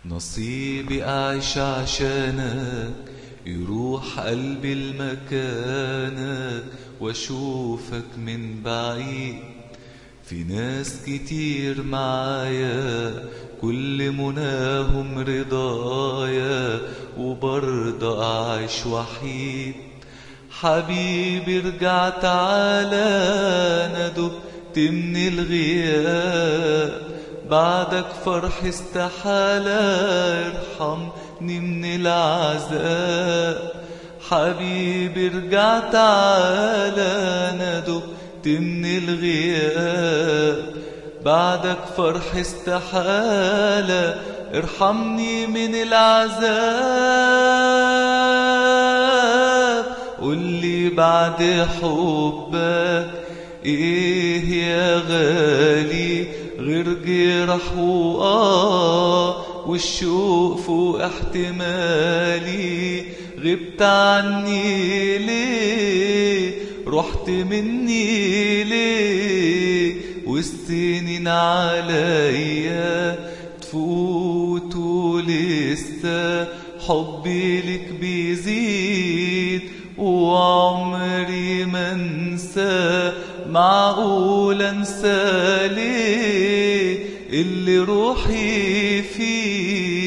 نصيبي أعيش عشانك يروح قلبي لمكانك واشوفك من بعيد في ناس كتير معايا كل مناهم رضايا وبرضه أعيش وحيد حبيبي ارجع تعالى أنا دبت من الغياب بعدك فرح استحالة ارحمني من العذاب حبيبي ارجع تعالى أنا دبت من الغياب بعدك فرح استحالة ارحمني من العذاب قولي بعد حبك ايه يا غالي غير جرح وآه والشوق فوق احتمالي غبت عني ليه رحت مني ليه والسنين عليا تفوت ولسه حبي لك بيزيد وعمري ما انسى معقول انسى ليه اللي روحي فيه